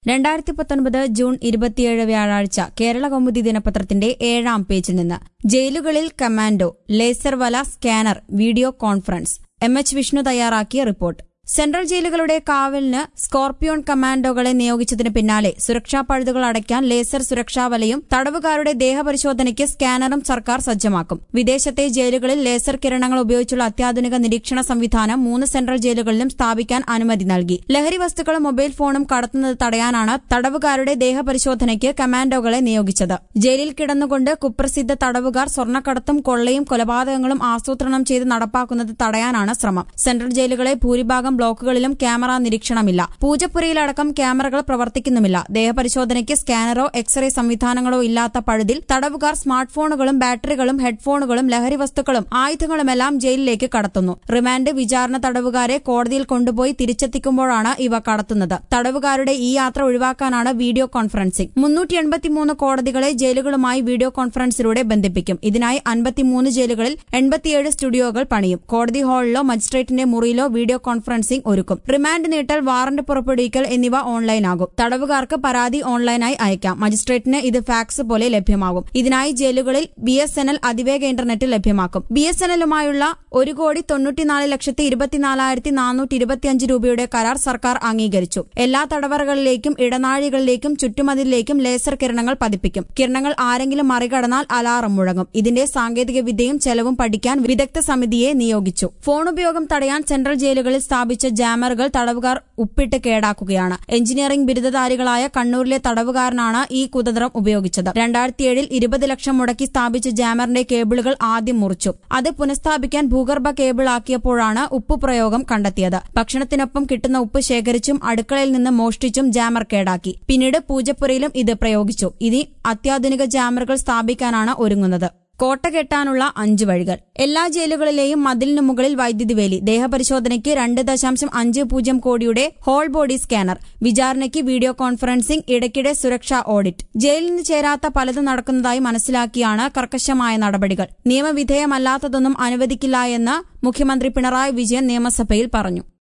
രണ്ടായിരത്തി പത്തൊൻപത് ജൂൺ ഇരുപത്തിയേഴ് വ്യാഴാഴ്ച കേരള കൗമുദി ദിനപത്രത്തിന്റെ ഏഴാം പേജിൽ നിന്ന് ജയിലുകളിൽ കമാൻഡോ ലേസർ വല scanner video conference M H Vishnu തയ്യാറാക്കിയ റിപ്പോർട്ട് സെൻട്രൽ ജയിലുകളുടെ കാവലിന് സ്കോർപിയോൺ കമാൻഡോകളെ നിയോഗിച്ചതിന് പിന്നാലെ സുരക്ഷാ പഴുതുകൾ അടയ്ക്കാൻ ലേസർ സുരക്ഷാ വലയും തടവുകാരുടെ ദേഹപരിശോധനയ്ക്ക് സ്കാനറും സർക്കാർ സജ്ജമാക്കും വിദേശത്തെ ജയിലുകളിൽ ലേസർ കിരണങ്ങൾ ഉപയോഗിച്ചുള്ള അത്യാധുനിക നിരീക്ഷണ സംവിധാനം മൂന്ന് സെൻട്രൽ ജയിലുകളിലും സ്ഥാപിക്കാൻ അനുമതി നൽകി ലഹരി വസ്തുക്കളും മൊബൈൽ ഫോണും കടത്തുന്നത് തടയാനാണ് തടവുകാരുടെ ദേഹപരിശോധനയ്ക്ക് കമാൻഡോകളെ നിയോഗിച്ചത് ജയിലിൽ കിടന്നുകൊണ്ട് കുപ്രസിദ്ധ തടവുകാർ സ്വർണ്ണക്കടത്തും കൊള്ളയും കൊലപാതകങ്ങളും ആസൂത്രണം ചെയ്ത് നടപ്പാക്കുന്നത് തടയാനാണ് ശ്രമം സെൻട്രൽ ജയിലുകളെ ഭൂരിഭാഗം ബ്ലോക്കുകളിലും ക്യാമറ നിരീക്ഷണമില്ല പൂജപ്പുരയിലടക്കം ക്യാമറകൾ പ്രവർത്തിക്കുന്നുമില്ല ദേഹപരിശോധനയ്ക്ക് സ്കാനറോ എക്സ്റേ സംവിധാനങ്ങളോ ഇല്ലാത്ത പഴുതിൽ തടവുകാർ സ്മാർട്ട് ഫോണുകളും ബാറ്ററികളും ഹെഡ്ഫോണുകളും ലഹരി വസ്തുക്കളും ആയുധങ്ങളുമെല്ലാം ജയിലിലേക്ക് കടത്തുന്നു റിമാൻഡ് വിചാരണ തടവുകാരെ കോടതിയിൽ കൊണ്ടുപോയി തിരിച്ചെത്തിക്കുമ്പോഴാണ് ഇവ കടത്തുന്നത് തടവുകാരുടെ ഈ യാത്ര ഒഴിവാക്കാനാണ് വീഡിയോ കോൺഫറൻസിംഗ് മുന്നൂറ്റി എൺപത്തിമൂന്ന് കോടതികളെ ജയിലുകളുമായി വീഡിയോ കോൺഫറൻസിലൂടെ ബന്ധിപ്പിക്കും ഇതിനായി അൻപത്തിമൂന്ന് ജയിലുകളിൽ എൺപത്തിയേഴ് സ്റ്റുഡിയോകൾ പണിയും കോടതി ഹാളിലോ മജിസ്ട്രേറ്റിന്റെ മുറിയിലോ വീഡിയോ കോൺഫറൻസിംഗ് ഒരുക്കും റിമാൻഡ് നീട്ടൽ വാറന്റ് പുറപ്പെടുവിക്കൽ എന്നിവ ഓൺലൈനാകും തടവുകാർക്ക് പരാതി ഓൺലൈനായി അയക്കാം മജിസ്ട്രേറ്റിന് ഇത് ഫാക്സ് പോലെ ലഭ്യമാകും ഇതിനായി ജയിലുകളിൽ ബി എസ് എൻ എൽ അതിവേഗ ഇന്റർനെറ്റ് ലഭ്യമാക്കും ബി എസ് എൻ എല്ലുമായുള്ള ഒരു കോടി തൊണ്ണൂറ്റിനാല് ലക്ഷത്തി ഇരുപത്തിനാലായിരത്തി നാനൂറ്റി ഇരുപത്തിയഞ്ച് രൂപയുടെ കരാർ സർക്കാർ അംഗീകരിച്ചു എല്ലാ തടവറകളിലേക്കും ഇടനാഴികളിലേക്കും ചുറ്റുമതിലിലേക്കും ലേസർ കിരണങ്ങൾ പതിപ്പിക്കും കിരണങ്ങൾ ആരെങ്കിലും മറികടന്നാൽ അലാറം മുഴങ്ങും ഇതിന്റെ സാങ്കേതിക വിദ്യയും ചെലവും പഠിക്കാൻ വിദഗ്ധ സമിതിയെ നിയോഗിച്ചു ഫോൺ ഉപയോഗം തടയാൻ സെൻട്രൽ ജയിലുകളിൽ സ്ഥാപിച്ച ജാമറുകൾ തടവുകാർ ഉപ്പിട്ട് കേടാക്കുകയാണ് എഞ്ചിനീയറിംഗ് ബിരുദധാരികളായ കണ്ണൂരിലെ തടവുകാരനാണ് ഈ കുതന്ത്രം ഉപയോഗിച്ചത് രണ്ടായിരത്തിയേഴിൽ ഇരുപത് ലക്ഷം മുടക്കി സ്ഥാപിച്ച ജാമറിന്റെ കേബിളുകൾ ആദ്യം മുറിച്ചു അത് പുനഃസ്ഥാപിക്കാൻ ഭൂഗർഭ കേബിൾ ആക്കിയപ്പോഴാണ് ഉപ്പ് പ്രയോഗം കണ്ടെത്തിയത് ഭക്ഷണത്തിനൊപ്പം കിട്ടുന്ന ഉപ്പ് ശേഖരിച്ചും അടുക്കളയിൽ നിന്ന് മോഷ്ടിച്ചും ജാമർ കേടാക്കി പിന്നീട് പൂജപ്പുരയിലും ഇത് പ്രയോഗിച്ചു ഇനി അത്യാധുനിക ജാമറുകൾ സ്ഥാപിക്കാനാണ് ഒരുങ്ങുന്നത് കോട്ട കെട്ടാനുള്ള അഞ്ച് വഴികൾ എല്ലാ ജയിലുകളിലെയും മതിലിനു മുകളിൽ വൈദ്യുതി വേലി ദേഹപരിശോധനയ്ക്ക് രണ്ട് ദശാംശം അഞ്ച് പൂജ്യം കോടിയുടെ ഹോൾ ബോഡി സ്കാനർ വിചാരണയ്ക്ക് വീഡിയോ കോൺഫറൻസിംഗ് ഇടയ്ക്കിടെ സുരക്ഷാ ഓഡിറ്റ് ജയിലിന് ചേരാത്ത പലതും നടക്കുന്നതായി മനസ്സിലാക്കിയാണ് കർക്കശമായ നടപടികൾ നിയമവിധേയമല്ലാത്തതൊന്നും അനുവദിക്കില്ല എന്ന് മുഖ്യമന്ത്രി പിണറായി വിജയൻ നിയമസഭയിൽ പറഞ്ഞു